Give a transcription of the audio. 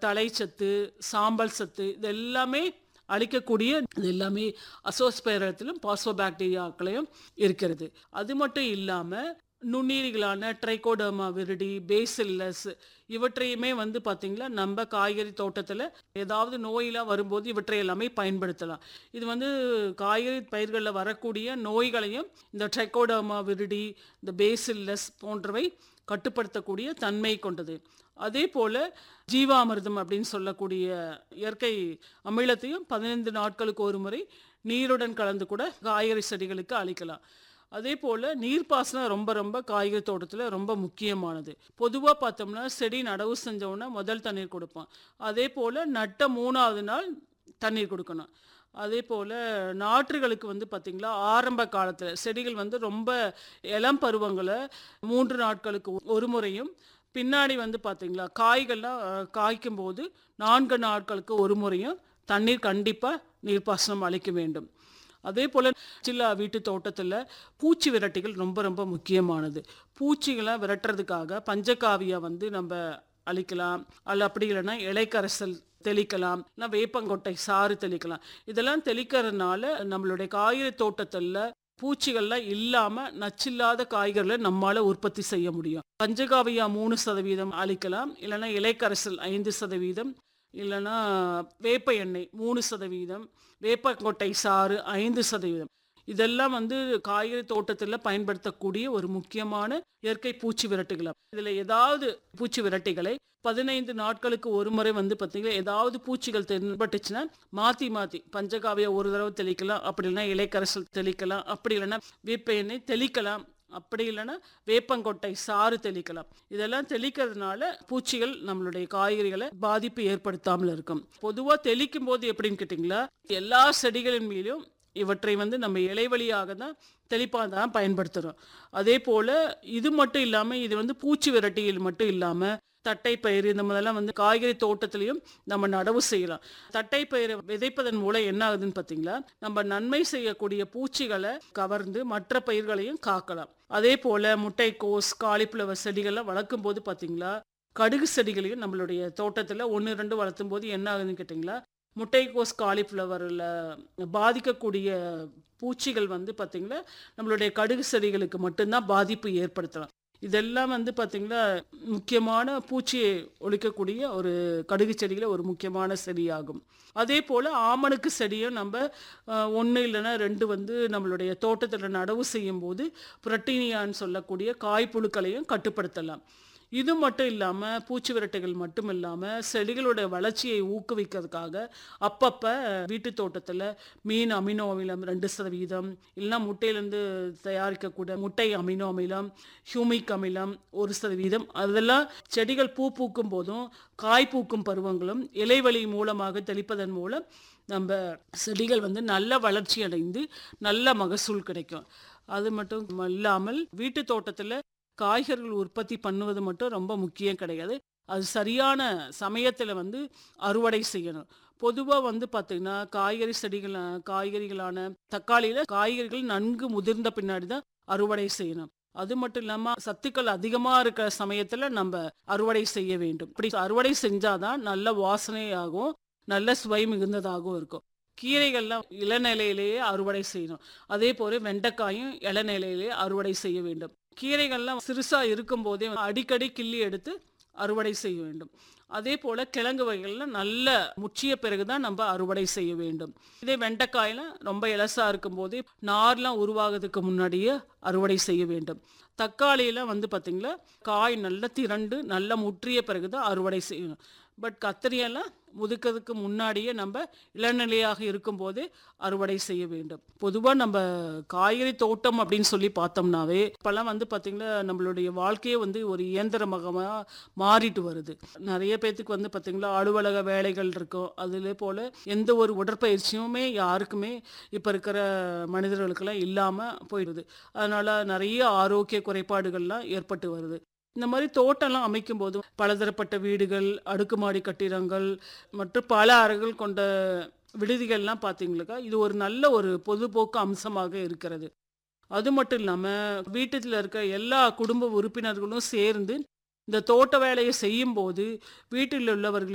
தழைச்சத்து சாம்பல் சத்து இது எல்லாமே அழிக்கக்கூடிய இது எல்லாமே அசோஸ்பைரத்திலும் பாஸ்போபாக்டீரியாக்களையும் இருக்கிறது அது மட்டும் இல்லாமல் நுண்ணுயிரிகளான ட்ரைகோடர்மா விரிடி பேசில்லஸ் இவற்றையுமே வந்து பார்த்திங்களா நம்ம காய்கறி தோட்டத்தில் ஏதாவது நோயெலாம் வரும்போது இவற்றை எல்லாமே பயன்படுத்தலாம் இது வந்து காய்கறி பயிர்களில் வரக்கூடிய நோய்களையும் இந்த ட்ரைகோடர்மா விரிடி இந்த பேசில்லஸ் போன்றவை கட்டுப்படுத்தக்கூடிய தன்மை கொண்டது அதே போல் ஜீவாமிர்தம் அப்படின்னு சொல்லக்கூடிய இயற்கை அமிலத்தையும் பதினைந்து நாட்களுக்கு ஒரு முறை நீருடன் கலந்து கூட காய்கறி செடிகளுக்கு அளிக்கலாம் அதே போல் நீர்ப்பாசனம் ரொம்ப ரொம்ப காய்கறி தோட்டத்தில் ரொம்ப முக்கியமானது பொதுவாக பார்த்தோம்னா செடி நடவு செஞ்சோன்னா முதல் தண்ணீர் கொடுப்போம் அதே போல் நட்ட மூணாவது நாள் தண்ணீர் கொடுக்கணும் அதே போல் நாற்றுகளுக்கு வந்து பார்த்திங்களா ஆரம்ப காலத்தில் செடிகள் வந்து ரொம்ப இளம் பருவங்களை மூன்று நாட்களுக்கு ஒரு முறையும் பின்னாடி வந்து பார்த்திங்களா காய்கள்லாம் அஹ், காய்க்கும் போது நான்கு நாட்களுக்கு ஒரு முறையும் தண்ணீர் கண்டிப்பாக நீர்ப்பாசனம் அளிக்க வேண்டும் அதே போல் சில்லா வீட்டு தோட்டத்தில் பூச்சி விரட்டிகள் ரொம்ப ரொம்ப முக்கியமானது பூச்சிகளை விரட்டுறதுக்காக பஞ்சகாவியா வந்து நம்ம அழிக்கலாம் அல்ல அப்படி இல்லைன்னா இலைக்கரசல் தெளிக்கலாம் இல்லை வேப்பங்கொட்டை சாறு தெளிக்கலாம் இதெல்லாம் தெளிக்கிறதுனால நம்மளுடைய காய்கறி தோட்டத்தில் பூச்சிகள்லாம் இல்லாமல் நச்சில்லாத காய்கறிகளை நம்மால் உற்பத்தி செய்ய முடியும் பஞ்சகாவியா மூணு சதவீதம் அளிக்கலாம் இல்லைன்னா இலைக்கரசல் ஐந்து சதவீதம் இல்லைன்னா வேப்ப எண்ணெய் மூணு சதவீதம் வேப்பங்கொட்டை சாறு ஐந்து சதவீதம் இதெல்லாம் வந்து காய்கறி தோட்டத்தில் பயன்படுத்தக்கூடிய ஒரு முக்கியமான இயற்கை பூச்சி விரட்டுகள் இதில் ஏதாவது பூச்சி விரட்டிகளை பதினைந்து நாட்களுக்கு ஒரு முறை வந்து பார்த்தீங்கன்னா ஏதாவது பூச்சிகள் தென்பட்டுச்சுன்னா மாற்றி மாற்றி பஞ்சகாவியா ஒரு தடவை தெளிக்கலாம் அப்படி இல்லைன்னா இலைக்கரசல் தெளிக்கலாம் அப்படி இல்லைன்னா வேப்ப எண்ணெய் தெளிக்கலாம் அப்படி இல்லைன்னா வேப்பங்கொட்டை சாறு தெளிக்கலாம் இதெல்லாம் தெளிக்கிறதுனால பூச்சிகள் நம்மளுடைய காய்கறிகளை பாதிப்பு ஏற்படுத்தாமல் இருக்கும் பொதுவாக தெளிக்கும் போது எப்படின்னு கேட்டிங்களா எல்லா செடிகளின் மீதும் இவற்றை வந்து நம்ம இலைவழியாக தான் தெளிப்பாக தான் பயன்படுத்துகிறோம் அதே போல் இது மட்டும் இல்லாமல் இது வந்து பூச்சி விரட்டியில் மட்டும் இல்லாமல் தட்டைப்பயிறு இந்த மாதிரிலாம் வந்து காய்கறி தோட்டத்திலையும் நம்ம நடவு செய்யலாம் தட்டைப்பயிரை விதைப்பதன் மூலம் என்ன ஆகுதுன்னு பார்த்தீங்களா நம்ம நன்மை செய்யக்கூடிய பூச்சிகளை கவர்ந்து மற்ற பயிர்களையும் காக்கலாம் அதே போல் முட்டைக்கோஸ் காலிஃப்ளவர் செடிகள்லாம் வளர்க்கும் போது பார்த்தீங்களா கடுகு செடிகளையும் நம்மளுடைய தோட்டத்தில் ஒன்று ரெண்டு வளர்த்தும் போது என்ன ஆகுதுன்னு கேட்டிங்களா முட்டைக்கோஸ் காலிஃப்ளவரில் பாதிக்கக்கூடிய பூச்சிகள் வந்து பார்த்திங்களா நம்மளுடைய கடுகு செடிகளுக்கு மட்டும்தான் பாதிப்பு ஏற்படுத்தலாம் இதெல்லாம் வந்து பார்த்திங்களா முக்கியமான பூச்சியை ஒழிக்கக்கூடிய ஒரு கடுகு செடியில் ஒரு முக்கியமான செடியாகும் அதே போல் ஆமணுக்கு செடியும் நம்ம ஒன்று இல்லைன்னா ரெண்டு வந்து நம்மளுடைய தோட்டத்தில் நடவு செய்யும் போது புரட்டீனியான்னு சொல்லக்கூடிய காய்ப்புழுக்களையும் கட்டுப்படுத்தலாம் இது மட்டும் இல்லாமல் பூச்சி விரட்டைகள் மட்டும் இல்லாமல் செடிகளோட வளர்ச்சியை ஊக்குவிக்கிறதுக்காக அப்பப்போ வீட்டு தோட்டத்தில் மீன் அமினோ அமிலம் ரெண்டு சதவீதம் இல்லைன்னா முட்டையிலேருந்து தயாரிக்கக்கூடிய முட்டை அமினோ அமிலம் ஹியூமிக் அமிலம் ஒரு சதவீதம் அதெல்லாம் செடிகள் பூ பூக்கும் போதும் காய் பூக்கும் பருவங்களும் இலைவழி மூலமாக தெளிப்பதன் மூலம் நம்ம செடிகள் வந்து நல்ல வளர்ச்சி அடைந்து நல்ல மகசூல் கிடைக்கும் அது மட்டும் இல்லாமல் வீட்டு தோட்டத்தில் காய்கறிகள் உற்பத்தி பண்ணுவது மட்டும் ரொம்ப முக்கியம் கிடையாது அது சரியான சமயத்தில் வந்து அறுவடை செய்யணும் பொதுவாக வந்து பார்த்திங்கன்னா காய்கறி செடிகள் காய்கறிகளான தக்காளியில் காய்கறிகள் நன்கு முதிர்ந்த பின்னாடி தான் அறுவடை செய்யணும் அது மட்டும் இல்லாமல் சத்துக்கள் அதிகமாக இருக்கிற சமயத்தில் நம்ம அறுவடை செய்ய வேண்டும் இப்படி அறுவடை செஞ்சாதான் நல்ல வாசனையாகவும் நல்ல சுவை மிகுந்ததாகவும் இருக்கும் கீரைகள்லாம் இளநிலையிலேயே அறுவடை செய்யணும் அதே போல வெண்டைக்காயும் இளநிலையிலேயே அறுவடை செய்ய வேண்டும் கீரைகள்லாம் சிறுசா இருக்கும் போதே அடிக்கடி கிள்ளி எடுத்து அறுவடை செய்ய வேண்டும் அதே போல கிழங்கு வகைகள்லாம் நல்ல முற்றிய பிறகுதான் நம்ம அறுவடை செய்ய வேண்டும் இதே வெண்டைக்காயெல்லாம் ரொம்ப இலசா இருக்கும் போதே நார்லாம் உருவாகிறதுக்கு முன்னாடியே அறுவடை செய்ய வேண்டும் தக்காளியெல்லாம் வந்து பார்த்திங்களா காய் நல்லா திரண்டு நல்லா முற்றிய பிறகுதான் அறுவடை செய்யணும் பட் கத்திரியெல்லாம் முதுக்கிறதுக்கு முன்னாடியே நம்ம இளநிலையாக இருக்கும்போதே அறுவடை செய்ய வேண்டும் பொதுவாக நம்ம காய்கறி தோட்டம் அப்படின்னு சொல்லி பார்த்தோம்னாவே இப்போல்லாம் வந்து பார்த்திங்கன்னா நம்மளுடைய வாழ்க்கையே வந்து ஒரு இயந்திரமாக மாறிட்டு வருது நிறைய பேர்த்துக்கு வந்து பார்த்திங்களா அலுவலக வேலைகள் இருக்கும் அதில் போல் எந்த ஒரு உடற்பயிற்சியுமே யாருக்குமே இப்போ இருக்கிற மனிதர்களுக்கெல்லாம் இல்லாமல் போயிடுது அதனால் நிறைய ஆரோக்கிய குறைபாடுகள்லாம் ஏற்பட்டு வருது இந்த மாதிரி தோட்டம்லாம் அமைக்கும் போது பலதரப்பட்ட வீடுகள் அடுக்குமாடி கட்டிடங்கள் மற்றும் பல அறைகள் கொண்ட விடுதிகள்லாம் பார்த்தீங்களுக்கா இது ஒரு நல்ல ஒரு பொதுபோக்கு அம்சமாக இருக்கிறது அது மட்டும் இல்லாமல் வீட்டில் இருக்க எல்லா குடும்ப உறுப்பினர்களும் சேர்ந்து இந்த தோட்ட வேலையை செய்யும்போது வீட்டில் உள்ளவர்கள்